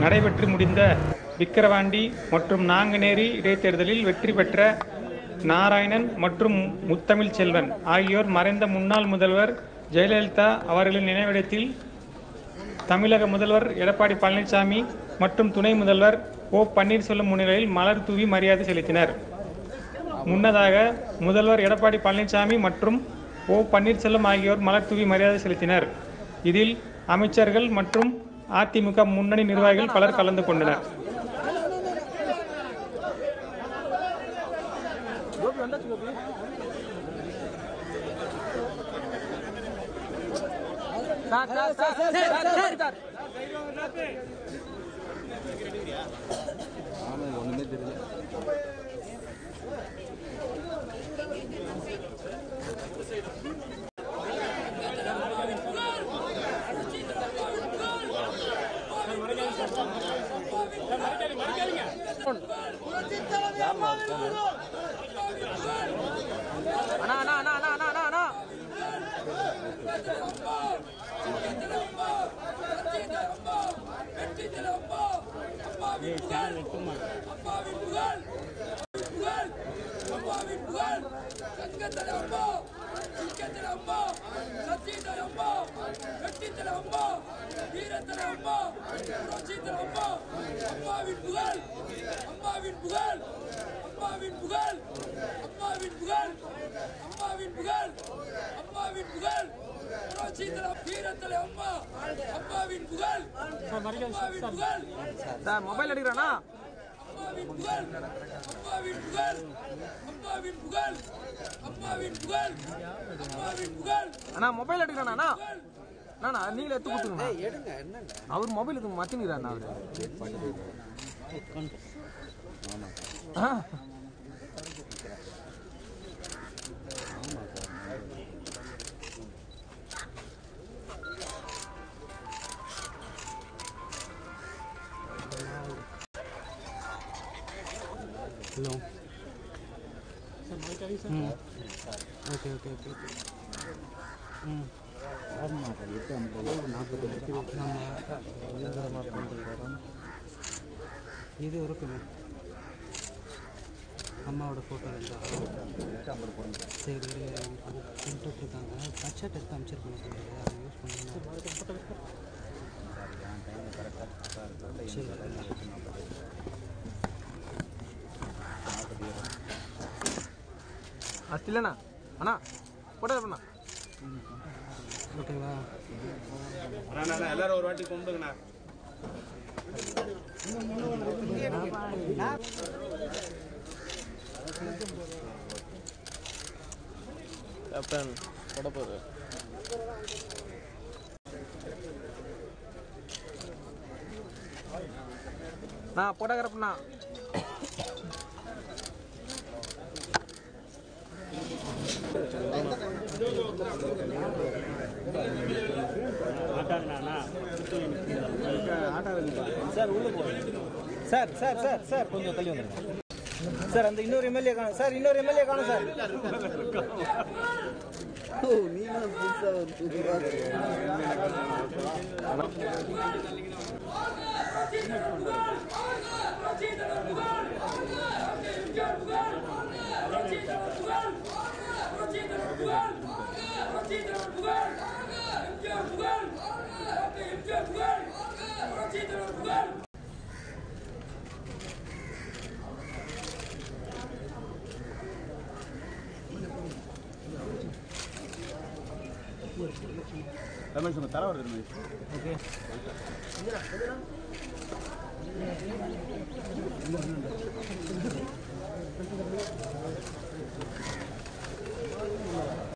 நடைபெற்று முடிந்த விக்கிரவாண்டி மற்றும் நாங்குநேரி இடைத்தேர்தலில் வெற்றி பெற்ற நாராயணன் மற்றும் முத்தமிழ் செல்வன் ஆகியோர் மறைந்த முன்னாள் முதல்வர் ஜெயலலிதா அவர்களின் நினைவிடத்தில் தமிழக முதல்வர் எடப்பாடி பழனிசாமி மற்றும் துணை முதல்வர் ஓ பன்னீர்செல்வம் முன்னிலையில் மலர் தூவி மரியாதை செலுத்தினர் முன்னதாக முதல்வர் எடப்பாடி பழனிசாமி மற்றும் ஓ பன்னீர்செல்வம் ஆகியோர் மலர் தூவி மரியாதை செலுத்தினர் இதில் அமைச்சர்கள் மற்றும் அதிமுக முன்னணி நிர்வாகிகள் பலர் கலந்து கொண்டனர் அண்ணா அண்ணா அண்ணா அண்ணா அண்ணா அண்ணா அண்ணா சார் மொபைல் எடுக்கிறானா அண்ணா மொபைல் எடுக்கிறானா அண்ணா அண்ணா நீங்களே எடுத்து கொடுத்துருங்க அவர் மொபைல் எடுத்து மத்தினுக்கிறாண்ணா அவரு ஆ hello hmm okay okay okay okay hmm இது இருக்குமே அம்மாவோட ஃபோட்டோ இருந்தா சரி பிரிண்ட் இருக்காங்க பட்ஜெட் எடுத்து அமைச்சிருக்கேன் அதை யூஸ் பண்ணுங்க சரி ಅಷ್ಟು ಇಲ್ಲಣ್ಣ ಅಣ್ಣ ಕೊಡ ಅಣ್ಣ ஓகேவா எல்லாரும் ஒரு வாட்டி கும்பிடுங்கண்ணா கேப்டன் கொட போகுது நான் போட்டோகிராஃப்ண்ணா சார் உள்ள போகுது சார் சார் சார் சார் கொஞ்சம் தள்ளி வந்துருங்க சார் அந்த இன்னொரு எம்எல்ஏ காணும் சார் இன்னொரு எம்எல்ஏ காணும் சார் ரமேஷ் உங்க தர வருது ரமேஷ் ஓகே